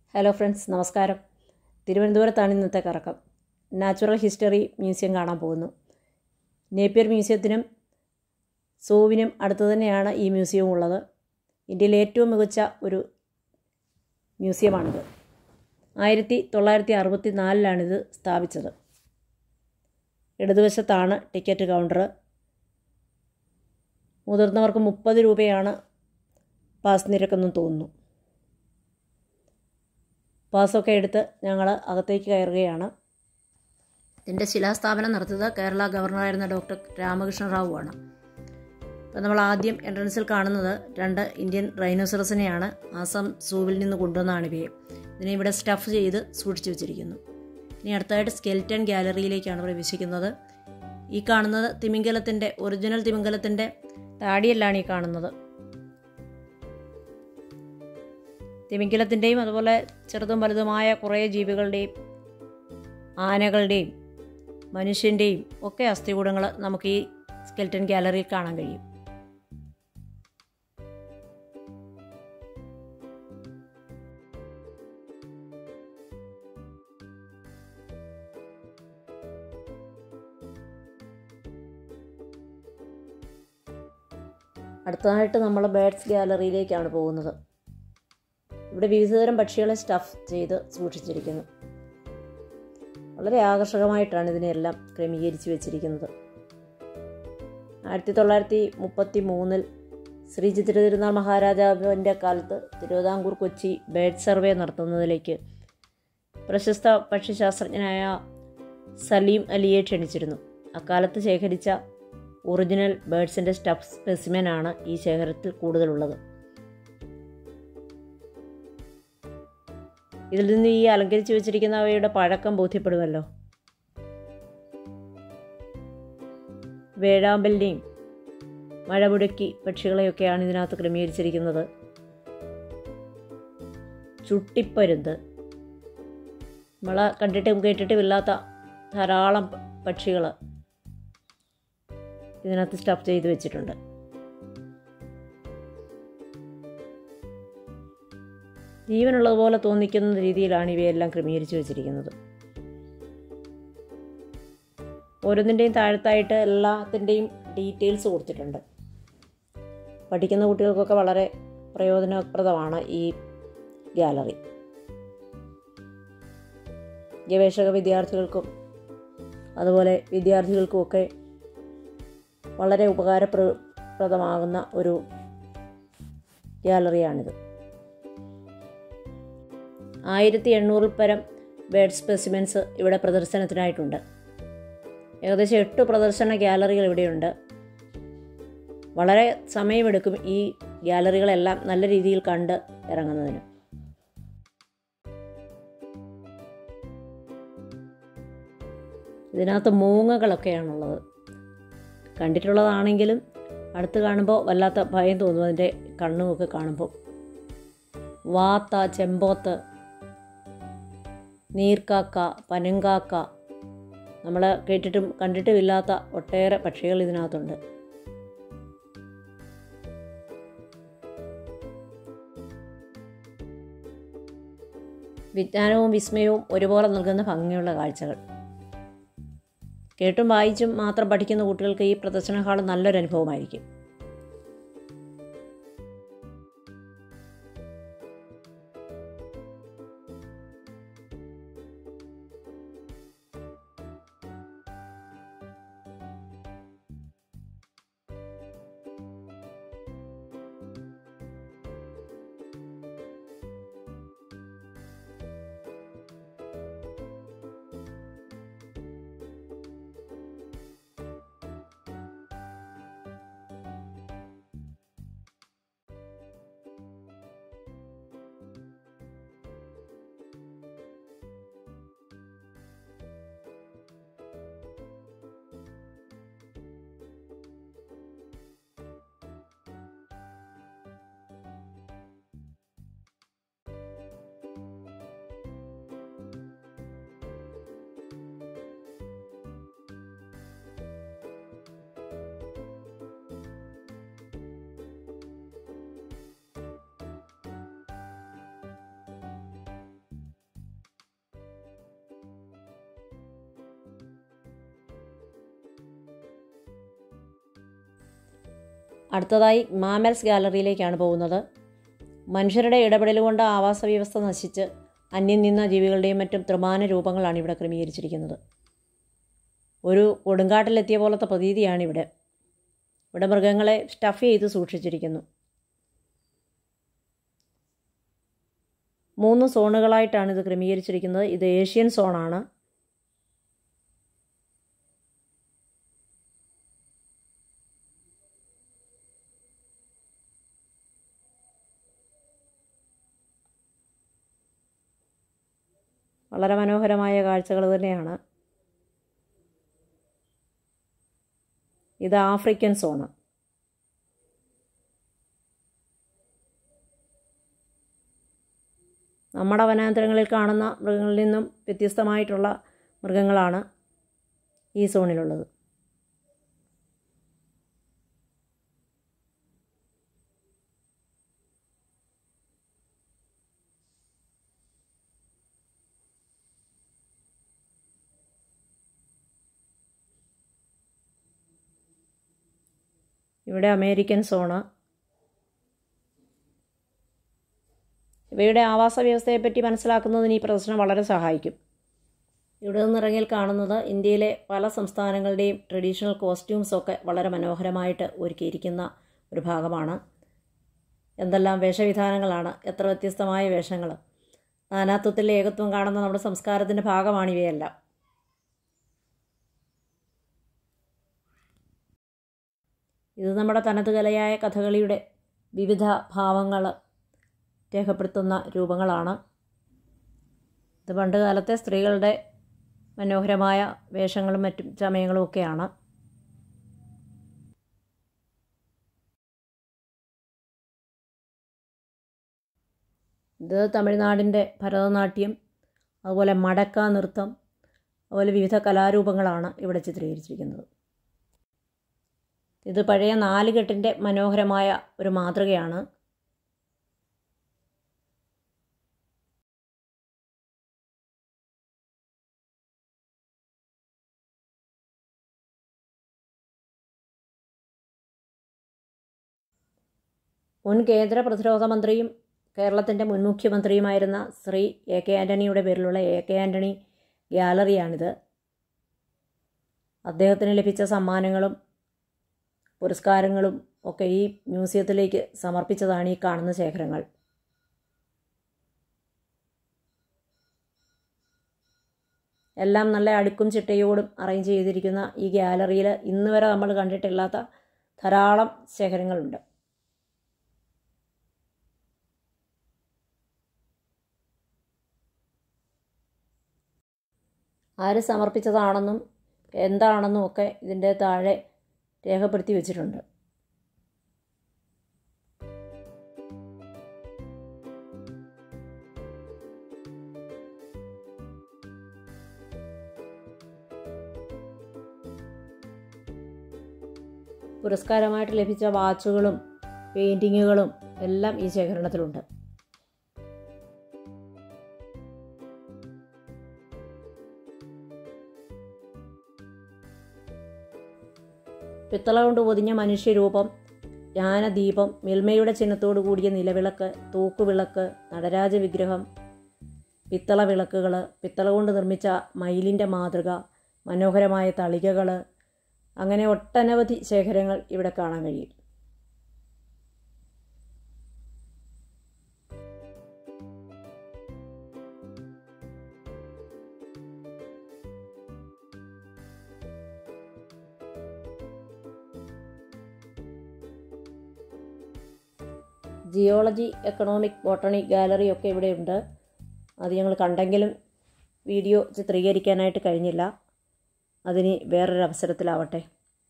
hello friends നമസ്കാരം തിരുവനന്തപുരത്താണ് ഇന്നത്തെ കറക്കം നാച്ചുറൽ ഹിസ്റ്ററി മ്യൂസിയം കാണാൻ പോകുന്നു നേപ്പിയർ മ്യൂസിയത്തിനും സൂവിനും അടുത്ത് തന്നെയാണ് ഈ മ്യൂസിയവും ഉള്ളത് ഇന്ത്യയിലെ ഏറ്റവും മികച്ച ഒരു മ്യൂസിയമാണിത് ആയിരത്തി തൊള്ളായിരത്തി അറുപത്തി നാലിലാണിത് സ്ഥാപിച്ചത് ഇടതുവശത്താണ് ടിക്കറ്റ് കൗണ്ടർ മുതിർന്നവർക്ക് മുപ്പത് രൂപയാണ് പാസ് നിരക്കെന്നും തോന്നുന്നു പാസ്സൊക്കെ എടുത്ത് ഞങ്ങൾ അകത്തേക്ക് കയറുകയാണ് ഇതിൻ്റെ ശിലാസ്ഥാപനം നടത്തിയത് കേരള ഗവർണറായിരുന്ന ഡോക്ടർ രാമകൃഷ്ണ റാവു ആണ് അപ്പോൾ നമ്മൾ ആദ്യം എൻട്രൻസിൽ കാണുന്നത് രണ്ട് ഇന്ത്യൻ റൈനോസറസിനെയാണ് ആസാം സൂവിൽ നിന്ന് കൊണ്ടുവന്നാണ് ഇവയെ ഇതിനെ ഇവിടെ സ്റ്റഫ് ചെയ്ത് സൂക്ഷിച്ചു വെച്ചിരിക്കുന്നു ഇനി അടുത്തായിട്ട് സ്കെൽറ്റൺ ഗാലറിയിലേക്കാണ് പ്രവേശിക്കുന്നത് ഈ കാണുന്നത് തിമിംഗലത്തിൻ്റെ ഒറിജിനൽ തിമിംഗലത്തിൻ്റെ താടിയെല്ലാണ് ഈ കാണുന്നത് തിമിംഗലത്തിൻ്റെയും അതുപോലെ ചെറുതും വലുതുമായ കുറേ ജീവികളുടെയും ആനകളുടെയും മനുഷ്യൻ്റെയും ഒക്കെ അസ്ഥികൂടങ്ങൾ നമുക്ക് ഈ സ്കെൽറ്റൻ ഗാലറിയിൽ കാണാൻ കഴിയും അടുത്തതായിട്ട് നമ്മൾ ബേഡ്സ് ഗാലറിയിലേക്കാണ് പോകുന്നത് ഇവിടെ വിവിധതരം പക്ഷികളെ സ്റ്റഫ് ചെയ്ത് സൂക്ഷിച്ചിരിക്കുന്നു വളരെ ആകർഷകമായിട്ടാണ് ഇതിനെല്ലാം ക്രമീകരിച്ച് വെച്ചിരിക്കുന്നത് ആയിരത്തി തൊള്ളായിരത്തി മുപ്പത്തി മൂന്നിൽ ശ്രീ ചിത്രതിരുനാൾ മഹാരാജാവിൻ്റെ കാലത്ത് തിരുവിതാംകൂർ കൊച്ചി ബേഡ് സർവേ നടത്തുന്നതിലേക്ക് പ്രശസ്ത പക്ഷിശാസ്ത്രജ്ഞനായ സലീം അലിയെ ക്ഷണിച്ചിരുന്നു അക്കാലത്ത് ശേഖരിച്ച ഒറിജിനൽ ബേഡ്സിൻ്റെ സ്റ്റഫ് സ്പെസിമെനാണ് ഈ ശേഖരത്തിൽ കൂടുതലുള്ളത് ഇതിൽ നിന്ന് ഈ അലങ്കരിച്ചു വെച്ചിരിക്കുന്നവയുടെ പഴക്കം ബോധ്യപ്പെടുമല്ലോ വേഴാമ്പലിനെയും മഴമുടക്കി പക്ഷികളെയൊക്കെയാണ് ഇതിനകത്ത് ക്രമീകരിച്ചിരിക്കുന്നത് ചുട്ടിപ്പരുന്ത് നമ്മളെ കണ്ടിട്ടും കേട്ടിട്ടും ഇല്ലാത്ത ധാരാളം പക്ഷികൾ ഇതിനകത്ത് സ്റ്റഫ് ചെയ്ത് വെച്ചിട്ടുണ്ട് ജീവനുള്ളതുപോലെ തോന്നിക്കുന്ന രീതിയിലാണ് ഇവയെല്ലാം ക്രമീകരിച്ചു വെച്ചിരിക്കുന്നത് ഓരോന്നിൻ്റെയും താഴത്തായിട്ട് എല്ലാത്തിൻ്റെയും ഡീറ്റെയിൽസ് കൊടുത്തിട്ടുണ്ട് പഠിക്കുന്ന കുട്ടികൾക്കൊക്കെ വളരെ പ്രയോജനപ്രദമാണ് ഈ ഗാലറി ഗവേഷക വിദ്യാർത്ഥികൾക്കും അതുപോലെ വിദ്യാർത്ഥികൾക്കുമൊക്കെ വളരെ ഉപകാരപ്രദമാകുന്ന ഒരു ഗാലറിയാണിത് ആയിരത്തി എണ്ണൂറിൽ പരം ബേഡ് സ്പെസിമെൻസ് ഇവിടെ പ്രദർശനത്തിനായിട്ടുണ്ട് ഏകദേശം എട്ട് പ്രദർശന ഗാലറികൾ ഇവിടെയുണ്ട് വളരെ സമയമെടുക്കും ഈ ഗാലറികളെല്ലാം നല്ല രീതിയിൽ കണ്ട് ഇറങ്ങുന്നതിന് ഇതിനകത്ത് മൂങ്ങകളൊക്കെയാണുള്ളത് കണ്ടിട്ടുള്ളതാണെങ്കിലും അടുത്ത് കാണുമ്പോൾ വല്ലാത്ത ഭയം തോന്നും അതിൻ്റെ കണ്ണുമൊക്കെ കാണുമ്പോൾ വാത്ത ചെമ്പോത്ത് നീർക്കാക്ക പനങ്കാക്ക നമ്മൾ കേട്ടിട്ടും കണ്ടിട്ടും ഇല്ലാത്ത ഒട്ടേറെ പക്ഷികൾ ഇതിനകത്തുണ്ട് വിജ്ഞാനവും വിസ്മയവും ഒരുപോലെ നൽകുന്ന ഭംഗിയുള്ള കാഴ്ചകൾ കേട്ടും വായിച്ചും മാത്രം പഠിക്കുന്ന കുട്ടികൾക്ക് ഈ പ്രദർശന ഹാൾ നല്ലൊരു അനുഭവമായിരിക്കും അടുത്തതായി മാമൽസ് ഗാലറിയിലേക്കാണ് പോകുന്നത് മനുഷ്യരുടെ ഇടപെടൽ കൊണ്ട് ആവാസ വ്യവസ്ഥ നശിച്ച് അന്യം നിന്ന ജീവികളുടെയും മറ്റും ത്രിമാന രൂപങ്ങളാണ് ഇവിടെ ക്രമീകരിച്ചിരിക്കുന്നത് ഒരു കൊടുങ്കാട്ടിലെത്തിയ പോലത്തെ പ്രതീതിയാണ് ഇവിടെ ഇവിടെ മൃഗങ്ങളെ സ്റ്റഫ് ചെയ്ത് സൂക്ഷിച്ചിരിക്കുന്നു മൂന്ന് സോണുകളായിട്ടാണ് ഇത് ക്രമീകരിച്ചിരിക്കുന്നത് ഇത് ഏഷ്യൻ സോണാണ് വളരെ മനോഹരമായ കാഴ്ചകൾ തന്നെയാണ് ഇത് ആഫ്രിക്കൻ സോണ് നമ്മുടെ വനാന്തരങ്ങളിൽ കാണുന്ന മൃഗങ്ങളിൽ നിന്നും വ്യത്യസ്തമായിട്ടുള്ള മൃഗങ്ങളാണ് ഈ സോണിലുള്ളത് ഇവിടെ അമേരിക്കൻ സോണ് ഇവയുടെ ആവാസ വ്യവസ്ഥയെപ്പറ്റി മനസ്സിലാക്കുന്നതിന് ഈ പ്രദർശനം വളരെ സഹായിക്കും ഇവിടെ നിന്നിറങ്ങിൽ കാണുന്നത് ഇന്ത്യയിലെ പല സംസ്ഥാനങ്ങളുടെയും ട്രഡീഷണൽ കോസ്റ്റ്യൂംസൊക്കെ വളരെ മനോഹരമായിട്ട് ഒരുക്കിയിരിക്കുന്ന ഒരു ഭാഗമാണ് എന്തെല്ലാം വേഷവിധാനങ്ങളാണ് എത്ര വ്യത്യസ്തമായ വേഷങ്ങൾ നാനാത്വത്തിൽ ഏകത്വം കാണുന്ന നമ്മുടെ സംസ്കാരത്തിൻ്റെ ഭാഗമാണ് ഇവയെല്ലാം ഇത് നമ്മുടെ തനത് കലയായ കഥകളിയുടെ വിവിധ ഭാവങ്ങൾ രേഖപ്പെടുത്തുന്ന രൂപങ്ങളാണ് ഇത് പണ്ട് കാലത്തെ സ്ത്രീകളുടെ മനോഹരമായ വേഷങ്ങളും മറ്റും ചമയങ്ങളും ഒക്കെയാണ് ഇത് തമിഴ്നാടിൻ്റെ ഭരതനാട്യം അതുപോലെ മടക്ക നൃത്തം അതുപോലെ വിവിധ കലാരൂപങ്ങളാണ് ഇവിടെ ചിത്രീകരിച്ചിരിക്കുന്നത് ഇത് പഴയ നാലുകെട്ടിൻ്റെ മനോഹരമായ ഒരു മാതൃകയാണ് മുൻ കേന്ദ്ര പ്രതിരോധ മന്ത്രിയും കേരളത്തിൻ്റെ മുൻ മുഖ്യമന്ത്രിയുമായിരുന്ന ശ്രീ എ കെ ആൻ്റണിയുടെ പേരിലുള്ള എ കെ ആൻ്റണി ഗ്യാലറിയാണിത് അദ്ദേഹത്തിന് ലഭിച്ച സമ്മാനങ്ങളും പുരസ്കാരങ്ങളും ഒക്കെ ഈ മ്യൂസിയത്തിലേക്ക് സമർപ്പിച്ചതാണ് ഈ കാണുന്ന ശേഖരങ്ങൾ എല്ലാം നല്ല അടുക്കും ചിട്ടയോടും അറേഞ്ച് ചെയ്തിരിക്കുന്ന ഈ ഗ്യാലറിയിൽ ഇന്ന് വരെ നമ്മൾ കണ്ടിട്ടില്ലാത്ത ധാരാളം ശേഖരങ്ങളുണ്ട് ആര് സമർപ്പിച്ചതാണെന്നും എന്താണെന്നും ഒക്കെ ഇതിൻ്റെ താഴെ രേഖപ്പെടുത്തി വെച്ചിട്ടുണ്ട് പുരസ്കാരമായിട്ട് ലഭിച്ച വാച്ചുകളും പെയിൻറ്റിങ്ങുകളും എല്ലാം ഈ ശേഖരണത്തിലുണ്ട് പിത്തള കൊണ്ട് പൊതിഞ്ഞ മനുഷ്യരൂപം ജ്ഞാനദീപം മിൽമയുടെ ചിഹ്നത്തോടു കൂടിയ നിലവിളക്ക് തൂക്കുവിളക്ക് നടരാജ വിഗ്രഹം പിത്തള വിളക്കുകൾ പിത്തള കൊണ്ട് നിർമ്മിച്ച മയിലിൻ്റെ മാതൃക മനോഹരമായ തളികകൾ അങ്ങനെ ഒട്ടനവധി ശേഖരങ്ങൾ ഇവിടെ കാണാൻ കഴിയും ജിയോളജി എക്കണോമിക് ബോട്ടണി ഗാലറി ഒക്കെ ഇവിടെയുണ്ട് അത് ഞങ്ങൾ കണ്ടെങ്കിലും വീഡിയോ ചിത്രീകരിക്കാനായിട്ട് കഴിഞ്ഞില്ല അതിന് വേറൊരു അവസരത്തിലാവട്ടെ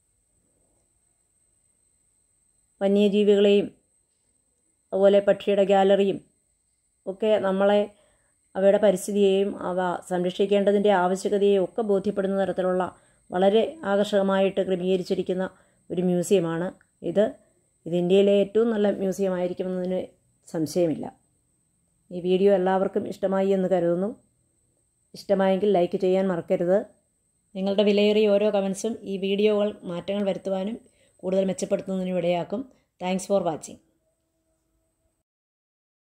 വന്യജീവികളെയും അതുപോലെ പക്ഷിയുടെ ഗാലറിയും ഒക്കെ നമ്മളെ അവയുടെ പരിസ്ഥിതിയെയും അവ സംരക്ഷിക്കേണ്ടതിൻ്റെ ആവശ്യകതയെയും ഒക്കെ ബോധ്യപ്പെടുന്ന തരത്തിലുള്ള വളരെ ആകർഷകമായിട്ട് ക്രമീകരിച്ചിരിക്കുന്ന ഒരു മ്യൂസിയമാണ് ഇത് ഇത് ഇന്ത്യയിലെ ഏറ്റവും നല്ല മ്യൂസിയം ആയിരിക്കുമെന്നതിന് സംശയമില്ല ഈ വീഡിയോ എല്ലാവർക്കും ഇഷ്ടമായി എന്ന് കരുതുന്നു ഇഷ്ടമായെങ്കിൽ ലൈക്ക് ചെയ്യാൻ മറക്കരുത് നിങ്ങളുടെ വിലയേറിയ ഓരോ കമൻസും ഈ വീഡിയോകൾ മാറ്റങ്ങൾ വരുത്തുവാനും കൂടുതൽ മെച്ചപ്പെടുത്തുന്നതിനും ഇടയാക്കും താങ്ക്സ് ഫോർ വാച്ചിങ്